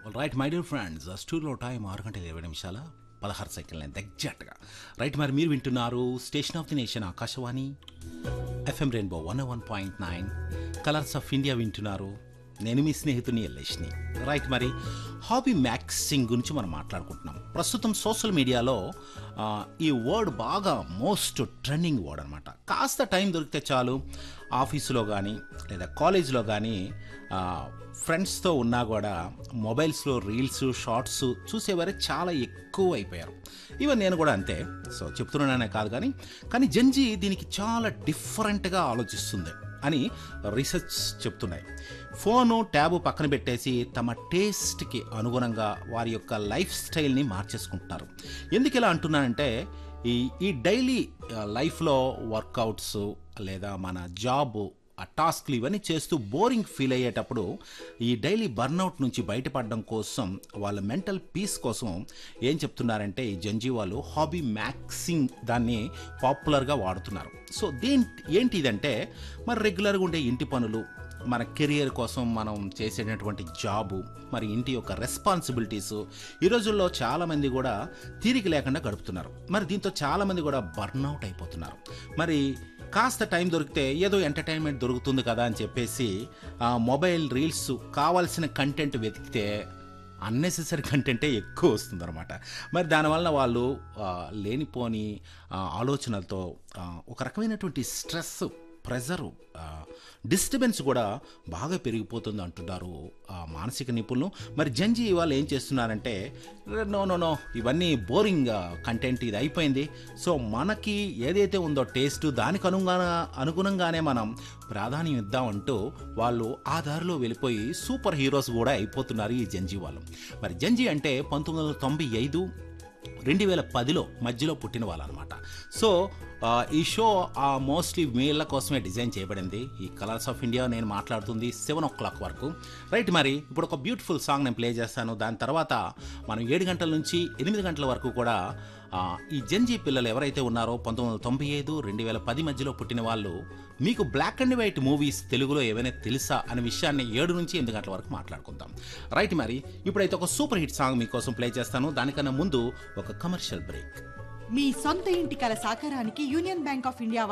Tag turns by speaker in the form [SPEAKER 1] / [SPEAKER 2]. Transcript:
[SPEAKER 1] right my dear friends studio time ఆరు గంటల ఇరవై నిమిషాల పదహారు సెకండ్ల ఎగ్జాక్ట్గా రైట్ మరి మీరు వింటున్నారు station of the nation Akashvani FM rainbow one one point nine colours of India వింటున్నారు నేను మీ స్నేహితుని ఎల్లేష్ని రైట్ మరి హాబీ మ్యాక్సింగ్ గురించి మనం మాట్లాడుకుంటున్నాం ప్రస్తుతం సోషల్ మీడియాలో ఆ, ఈ వర్డ్ బాగా మోస్ట్ ట్రెండింగ్ వర్డ్ అనమాట కాస్త టైం దొరికితే చాలు ఆఫీసులో కానీ లేదా కాలేజ్లో కానీ ఫ్రెండ్స్తో ఉన్నా కూడా మొబైల్స్లో రీల్స్ షార్ట్స్ చూసేవారే చాలా ఎక్కువ అయిపోయారు ఈవెన్ నేను కూడా అంతే సో చెప్తున్నాననే కాదు కానీ కానీ జంజీ దీనికి చాలా డిఫరెంట్గా ఆలోచిస్తుంది అని రీసెర్చ్ చెప్తున్నాయి ఫోను ట్యాబు పక్కన పెట్టేసి తమ టేస్ట్కి అనుగుణంగా వారి యొక్క లైఫ్ స్టైల్ని మార్చేసుకుంటున్నారు ఎందుకు ఇలా అంటున్నానంటే ఈ ఈ డైలీ లైఫ్లో వర్కౌట్స్ లేదా మన జాబ్ ఆ టాస్క్లు ఇవన్నీ చేస్తూ బోరింగ్ ఫీల్ అయ్యేటప్పుడు ఈ డైలీ బర్న్అవుట్ నుంచి బయటపడడం కోసం వాళ్ళ మెంటల్ పీస్ కోసం ఏం చెప్తున్నారంటే ఈ జంజీ వాళ్ళు హాబీ మ్యాక్సింగ్ దాన్ని పాపులర్గా వాడుతున్నారు సో దేని ఏంటి ఇదంటే మరి రెగ్యులర్గా ఉండే ఇంటి పనులు మన కెరియర్ కోసం మనం చేసేటటువంటి జాబు మరి ఇంటి యొక్క రెస్పాన్సిబిలిటీస్ ఈ రోజుల్లో చాలామంది కూడా తీరిక లేకుండా గడుపుతున్నారు మరి దీంతో చాలామంది కూడా బర్న్అవుట్ అయిపోతున్నారు మరి కాస్త టైం దొరికితే ఏదో ఎంటర్టైన్మెంట్ దొరుకుతుంది కదా అని చెప్పేసి ఆ మొబైల్ రీల్స్ కావాల్సిన కంటెంట్ వెతికితే అన్నెసెసరీ కంటెంటే ఎక్కువ వస్తుందన్నమాట మరి దానివల్ల వాళ్ళు ఆ, లేనిపోని ఆ, ఆలోచనలతో ఆ, ఒక రకమైనటువంటి స్ట్రెస్ ప్రెజరు డిస్టర్బెన్స్ కూడా బాగా పెరిగిపోతుంది అంటున్నారు ఆ, మానసిక నిపుణులు మరి జంజీ వాళ్ళు ఏం చేస్తున్నారంటే నో నో నో ఇవన్నీ బోరింగ్ కంటెంట్ ఇది అయిపోయింది సో మనకి ఏదైతే ఉందో టేస్ట్ దానికి అనుగుణ అనుగుణంగానే మనం ప్రాధాన్యం ఇద్దామంటూ వాళ్ళు ఆ దారిలో వెళ్ళిపోయి సూపర్ హీరోస్ కూడా అయిపోతున్నారు ఈ జంజీ వాళ్ళు మరి జంజీ అంటే పంతొమ్మిది వందల తొంభై ఐదు రెండు వేల పదిలో మధ్యలో పుట్టిన వాళ్ళనమాట సో ఆ, ఈ షో మోస్ట్లీ వీళ్ళ కోసమే డిజైన్ చేయబడింది ఈ కలర్స్ ఆఫ్ ఇండియా నేను మాట్లాడుతుంది సెవెన్ ఓ క్లాక్ వరకు రైట్ మరి ఇప్పుడు ఒక బ్యూటిఫుల్ సాంగ్ నేను ప్లే చేస్తాను దాని తర్వాత మనం ఏడు గంటల నుంచి ఎనిమిది గంటల వరకు కూడా ఆ, ఈ జంజీ పిల్లలు ఎవరైతే ఉన్నారో పంతొమ్మిది వందల తొంభై ఐదు రెండు వేల పది మధ్యలో పుట్టిన వాళ్ళు మీకు బ్లాక్ అండ్ వైట్ మూవీస్ తెలుగులో ఏవైనా తెలుసా అనే విషయాన్ని ఏడు నుంచి ఎనిమిది గంటల వరకు మాట్లాడుకుందాం రైట్ మరి ఇప్పుడైతే ఒక సూపర్ హిట్ సాంగ్ మీకోసం ప్లే చేస్తాను దానికన్నా ముందు ఒక కమర్షియల్ బ్రేక్
[SPEAKER 2] మీ సొంత ఇంటి కల సాకారానికి యూనియన్ బ్యాంక్ ఆఫ్ ఇండియా